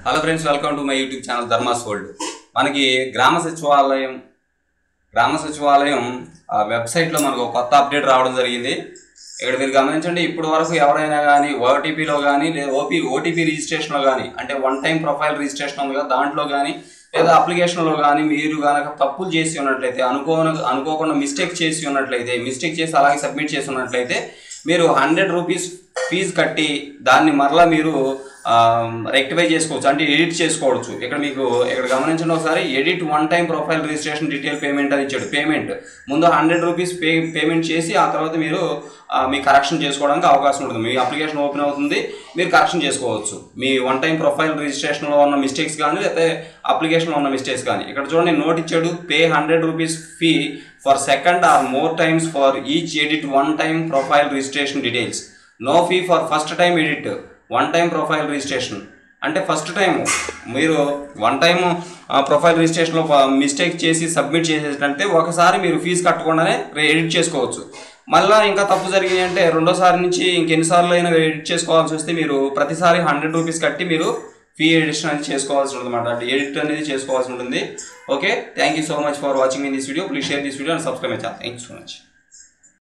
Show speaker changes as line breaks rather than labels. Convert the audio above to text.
hello friends welcome to my YouTube channel Dharmas world మనకి గ్రామ సచివాలయం గ్రామ సచివాలయం ఆ, వెబ్సైట్లో మనకు ఒక కొత్త అప్డేట్ రావడం జరిగింది ఇక్కడ మీరు గమనించండి ఇప్పటి వరకు ఎవరైనా కానీ ఓటీపీలో కానీ లేదా ఓపీ ఓటీపీ రిజిస్ట్రేషన్లో కానీ అంటే వన్ టైం ప్రొఫైల్ రిజిస్ట్రేషన్ ఉంది కదా దాంట్లో కానీ లేదా అప్లికేషన్లో కానీ మీరు కనుక తప్పులు చేసి ఉన్నట్లయితే అనుకో అనుకోకుండా మిస్టేక్ చేసి ఉన్నట్లయితే మిస్టేక్ చేసి అలాగే సబ్మిట్ చేసి ఉన్నట్లయితే మీరు హండ్రెడ్ రూపీస్ ఫీజు కట్టి దాన్ని మరలా మీరు రెక్టిఫై చేసుకోవచ్చు అంటే ఎడిట్ చేసుకోవచ్చు ఇక్కడ మీకు ఇక్కడ గమనించండి ఒకసారి edit one time profile registration detail payment అని ఇచ్చాడు పేమెంట్ ముందు హండ్రెడ్ రూపీస్ పే పేమెంట్ చేసి ఆ తర్వాత మీరు ఆ, మీ కరెక్షన్ చేసుకోవడానికి అవకాశం ఉంటుంది మీ అప్లికేషన్ ఓపెన్ అవుతుంది మీరు కరెక్షన్ చేసుకోవచ్చు మీ వన్ టైం ప్రొఫైల్ రిజిస్ట్రేషన్లో ఉన్న మిస్టేక్స్ కానీ లేకపోతే అప్లికేషన్లో ఉన్న మిస్టేక్స్ కానీ ఇక్కడ చూడండి నోట్ ఇచ్చాడు pay hundred rupees fee for second or more times for each edit one time profile registration details no fee for first time edit one time profile registration అంటే ఫస్ట్ టైం మీరు one time profile రిజిస్ట్రేషన్లో mistake చేసి submit చేసేటంటే ఒకసారి మీరు fee కట్టకుండానే edit చేసుకోవచ్చు మళ్ళీ ఇంకా తప్పు జరిగింది అంటే రెండోసారి నుంచి ఇంకెన్నిసార్లు అయినా ఎడిట్ చేసుకోవాల్సి వస్తే మీరు ప్రతిసారి హండ్రెడ్ రూపీస్ కట్టి మీరు ఫీ ఎడిషన్ అనేది చేసుకోవాల్సి ఉంటుంది అనమాట అంటే ఎడిట్ అనేది చేసుకోవాల్సి ఉంటుంది okay thank you so much for watching in this video please share this video and subscribe my channel thank you so much